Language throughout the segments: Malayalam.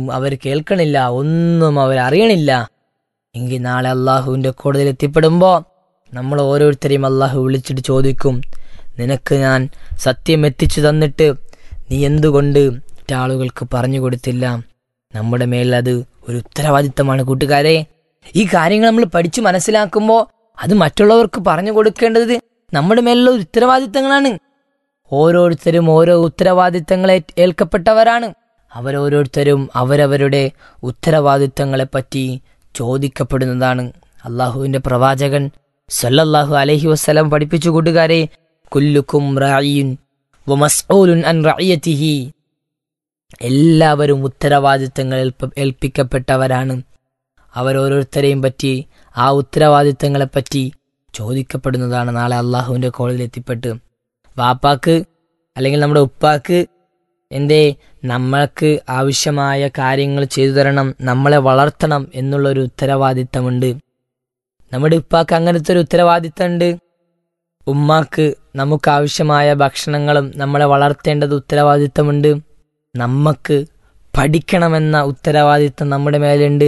അവർ കേൾക്കണില്ല ഒന്നും അവർ അറിയണില്ല എങ്കിൽ നാളെ അള്ളാഹുവിൻ്റെ കോടതിയിൽ എത്തിപ്പെടുമ്പോൾ നമ്മൾ ഓരോരുത്തരെയും അള്ളാഹു വിളിച്ചിട്ട് ചോദിക്കും നിനക്ക് ഞാൻ സത്യം എത്തിച്ചു തന്നിട്ട് നീ എന്തുകൊണ്ട് മറ്റാളുകൾക്ക് പറഞ്ഞു കൊടുത്തില്ല നമ്മുടെ മേൽ അത് ഒരു ഉത്തരവാദിത്തമാണ് കൂട്ടുകാരെ ഈ കാര്യങ്ങൾ നമ്മൾ പഠിച്ചു മനസ്സിലാക്കുമ്പോൾ അത് മറ്റുള്ളവർക്ക് പറഞ്ഞു കൊടുക്കേണ്ടത് നമ്മുടെ മേലുള്ള ഒരു ഉത്തരവാദിത്തങ്ങളാണ് ഓരോരുത്തരും ഓരോ ഉത്തരവാദിത്തങ്ങളെ ഏൽക്കപ്പെട്ടവരാണ് അവരോരോരുത്തരും അവരവരുടെ ഉത്തരവാദിത്തങ്ങളെപ്പറ്റി ചോദിക്കപ്പെടുന്നതാണ് അള്ളാഹുവിന്റെ പ്രവാചകൻ സല്ലല്ലാഹു അലൈഹി വസ്സലാം പഠിപ്പിച്ചു കൂട്ടുകാരെ കുല്ലുക്കും റായിൻ വമസ്ഊലുൻ അൻ റഅയതിഹി എല്ലാവരും ഉത്തരവാദിത്തങ്ങൾ ഏൽപ്പ ഏൽപ്പിക്കപ്പെട്ടവരാണ് അവരോരോരുത്തരെയും പറ്റി ആ ഉത്തരവാദിത്തങ്ങളെപ്പറ്റി ചോദിക്കപ്പെടുന്നതാണ് നാളെ അള്ളാഹുവിൻ്റെ കോളിൽ എത്തിപ്പെട്ട് വാപ്പാക്ക് അല്ലെങ്കിൽ നമ്മുടെ ഉപ്പാക്ക് എന്തേ നമ്മൾക്ക് ആവശ്യമായ കാര്യങ്ങൾ ചെയ്തു തരണം നമ്മളെ വളർത്തണം എന്നുള്ളൊരു ഉത്തരവാദിത്തമുണ്ട് നമ്മുടെ ഉപ്പാക്ക് അങ്ങനത്തെ ഒരു ഉത്തരവാദിത്തമുണ്ട് ഉമ്മാക്ക് നമുക്ക് ആവശ്യമായ ഭക്ഷണങ്ങളും നമ്മളെ വളർത്തേണ്ടത് ഉത്തരവാദിത്തമുണ്ട് നമുക്ക് പഠിക്കണമെന്ന ഉത്തരവാദിത്തം നമ്മുടെ മേലുണ്ട്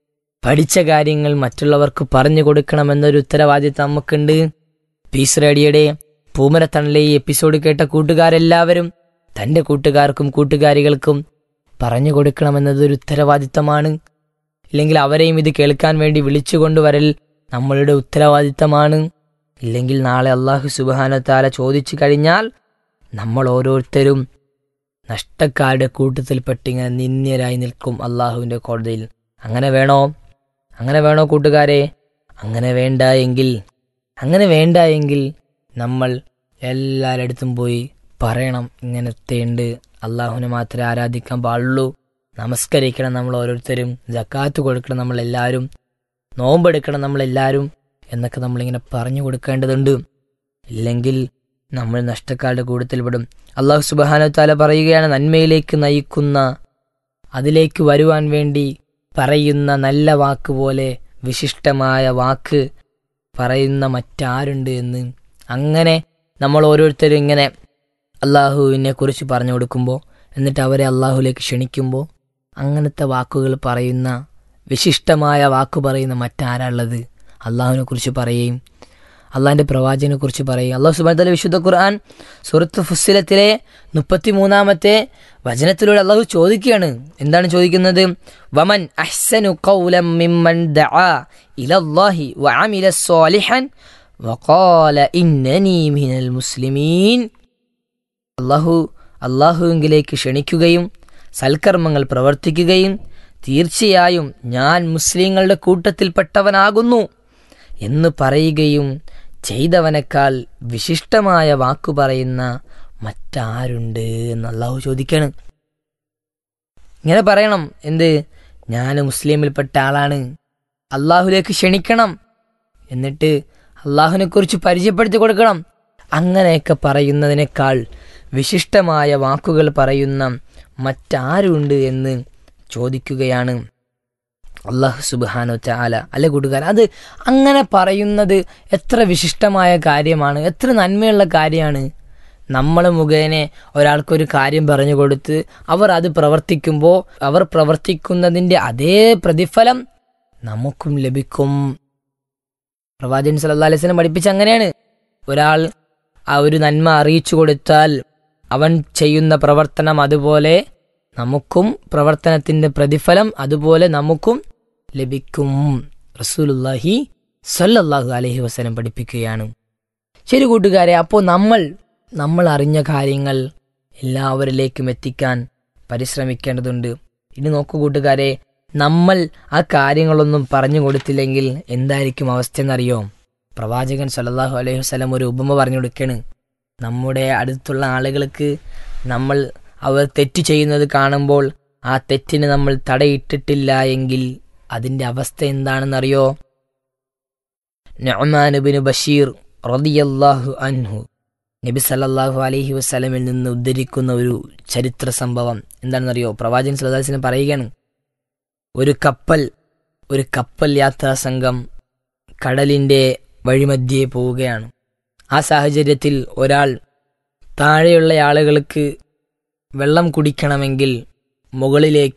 പഠിച്ച കാര്യങ്ങൾ മറ്റുള്ളവർക്ക് പറഞ്ഞു കൊടുക്കണമെന്നൊരു ഉത്തരവാദിത്തം നമുക്കുണ്ട് പീസ് റേഡിയോയുടെ പൂമരത്തണലെ ഈ എപ്പിസോഡ് കേട്ട കൂട്ടുകാരെല്ലാവരും തൻ്റെ കൂട്ടുകാർക്കും കൂട്ടുകാരികൾക്കും പറഞ്ഞു കൊടുക്കണമെന്നതൊരു ഉത്തരവാദിത്തമാണ് ഇല്ലെങ്കിൽ അവരെയും ഇത് കേൾക്കാൻ വേണ്ടി വിളിച്ചുകൊണ്ടുവരൽ നമ്മളുടെ ഉത്തരവാദിത്തമാണ് ഇല്ലെങ്കിൽ നാളെ അള്ളാഹു സുബാനത്താല ചോദിച്ചു കഴിഞ്ഞാൽ നമ്മൾ ഓരോരുത്തരും നഷ്ടക്കാരുടെ കൂട്ടത്തിൽപ്പെട്ടിങ്ങനെ നിന്ദ്യരായി നിൽക്കും അള്ളാഹുവിൻ്റെ കോടതിയിൽ അങ്ങനെ വേണോ അങ്ങനെ വേണോ കൂട്ടുകാരെ അങ്ങനെ വേണ്ട എങ്കിൽ അങ്ങനെ വേണ്ട എങ്കിൽ നമ്മൾ എല്ലാവരടുത്തും പോയി പറയണം ഇങ്ങനത്തെ ഉണ്ട് അള്ളാഹുവിനെ മാത്രമേ ആരാധിക്കാൻ പാടുള്ളൂ നമസ്കരിക്കണം നമ്മൾ ഓരോരുത്തരും ജക്കാത്ത് കൊടുക്കണം നമ്മളെല്ലാവരും നോമ്പെടുക്കണം നമ്മളെല്ലാവരും എന്നൊക്കെ നമ്മളിങ്ങനെ പറഞ്ഞു കൊടുക്കേണ്ടതുണ്ട് ഇല്ലെങ്കിൽ നമ്മൾ നഷ്ടക്കാരുടെ കൂട്ടത്തിൽപ്പെടും അള്ളാഹു സുബാന താല പറയുകയാണ് നന്മയിലേക്ക് നയിക്കുന്ന അതിലേക്ക് വരുവാൻ വേണ്ടി പറയുന്ന നല്ല വാക്ക് പോലെ വിശിഷ്ടമായ വാക്ക് പറയുന്ന മറ്റാരുണ്ട് എന്ന് അങ്ങനെ നമ്മൾ ഓരോരുത്തരും ഇങ്ങനെ അള്ളാഹുവിനെ കുറിച്ച് പറഞ്ഞു കൊടുക്കുമ്പോൾ എന്നിട്ട് അവരെ അള്ളാഹുലേക്ക് ക്ഷണിക്കുമ്പോൾ അങ്ങനത്തെ വാക്കുകൾ പറയുന്ന വിശിഷ്ടമായ വാക്ക് പറയുന്ന മറ്റാരാളുള്ളത് അള്ളാഹുവിനെ കുറിച്ച് പറയുകയും അള്ളാഹിന്റെ പ്രവാചകനെ കുറിച്ച് പറയും അള്ളാഹു സുബാൻ വിശുദ്ധ ഖുർആൻ സുഹൃത്ത് ഫുസ്സിലത്തിലെ മുപ്പത്തി മൂന്നാമത്തെ വചനത്തിലൂടെ അള്ളാഹു ചോദിക്കുകയാണ് എന്താണ് ചോദിക്കുന്നത് വമൻ അഹ്സനു ഖൗലം മിമ്മൻ ദഅ ഇലല്ലാഹി വഅമില സ്വാലിഹൻ വഖാല ഇന്നനി മിനൽ മുസ്ലിമീൻ അള്ളാഹു അള്ളാഹുവിങ്കിലേക്ക് ക്ഷണിക്കുകയും സൽക്കർമ്മങ്ങൾ പ്രവർത്തിക്കുകയും തീർച്ചയായും ഞാൻ മുസ്ലിങ്ങളുടെ കൂട്ടത്തിൽപ്പെട്ടവനാകുന്നു എന്ന് പറയുകയും ചെയ്തവനേക്കാൾ വിശിഷ്ടമായ വാക്കു പറയുന്ന മറ്റാരുണ്ട് എന്ന് അള്ളാഹു ചോദിക്കാണ് ഇങ്ങനെ പറയണം എന്ത് ഞാൻ മുസ്ലിമിൽപ്പെട്ട ആളാണ് അള്ളാഹുലേക്ക് ക്ഷണിക്കണം എന്നിട്ട് അള്ളാഹുവിനെ കുറിച്ച് പരിചയപ്പെടുത്തി കൊടുക്കണം അങ്ങനെയൊക്കെ പറയുന്നതിനേക്കാൾ വിശിഷ്ടമായ വാക്കുകൾ പറയുന്ന മറ്റാരുണ്ട് എന്ന് ചോദിക്കുകയാണ് അള്ളാഹു സുബാനോ ചാല അല്ല കൂട്ടുകാർ അത് അങ്ങനെ പറയുന്നത് എത്ര വിശിഷ്ടമായ കാര്യമാണ് എത്ര നന്മയുള്ള കാര്യമാണ് നമ്മൾ മുഖേന ഒരാൾക്കൊരു കാര്യം പറഞ്ഞു കൊടുത്ത് അവർ അത് പ്രവർത്തിക്കുമ്പോൾ അവർ പ്രവർത്തിക്കുന്നതിൻ്റെ അതേ പ്രതിഫലം നമുക്കും ലഭിക്കും പ്രവാചകൻ സല്ലാ അലൈഹി സ്വലം പഠിപ്പിച്ച അങ്ങനെയാണ് ഒരാൾ ആ ഒരു നന്മ അറിയിച്ചു കൊടുത്താൽ അവൻ ചെയ്യുന്ന പ്രവർത്തനം അതുപോലെ നമുക്കും പ്രവർത്തനത്തിന്റെ പ്രതിഫലം അതുപോലെ നമുക്കും ലഭിക്കും റസൂലുല്ലാഹി സല്ലല്ലാഹു അലൈഹി വസല്ലം പഠിപ്പിക്കുകയാണ് ശരി കൂട്ടുകാരെ അപ്പോൾ നമ്മൾ നമ്മൾ അറിഞ്ഞ കാര്യങ്ങൾ എല്ലാവരിലേക്കും എത്തിക്കാൻ പരിശ്രമിക്കേണ്ടതുണ്ട് ഇനി നോക്കൂ കൂട്ടുകാരെ നമ്മൾ ആ കാര്യങ്ങളൊന്നും പറഞ്ഞു കൊടുത്തില്ലെങ്കിൽ എന്തായിരിക്കും അവസ്ഥ എന്നറിയോ പ്രവാചകൻ സല്ലല്ലാഹു അലൈഹി വസല്ലം ഒരു ഉപമ പറഞ്ഞു കൊടുക്കുകയാണ് നമ്മുടെ അടുത്തുള്ള ആളുകൾക്ക് നമ്മൾ അവർ തെറ്റ് ചെയ്യുന്നത് കാണുമ്പോൾ ആ തെറ്റിന് നമ്മൾ തടയിട്ടിട്ടില്ല എങ്കിൽ അതിന്റെ അവസ്ഥ എന്താണെന്നറിയോ നഅ്മാനുബിന് ബഷീർ റളിയല്ലാഹു അൻഹു നബി സല്ലല്ലാഹു അലൈഹി വസല്ലമിൽ നിന്ന് ഉദ്ധരിക്കുന്ന ഒരു ചരിത്ര സംഭവം എന്താണെന്നറിയോ പ്രവാചകൻ സല്ലല്ലാഹു പറയുകയാണ് ഒരു കപ്പൽ ഒരു കപ്പൽ യാത്രാ സംഘം കടലിന്റെ വഴിമധ്യേ പോവുകയാണ് ആ സാഹചര്യത്തിൽ ഒരാൾ താഴെയുള്ള ആളുകൾക്ക് വെള്ളം കുടിക്കണമെങ്കിൽ മുകളിലേക്ക്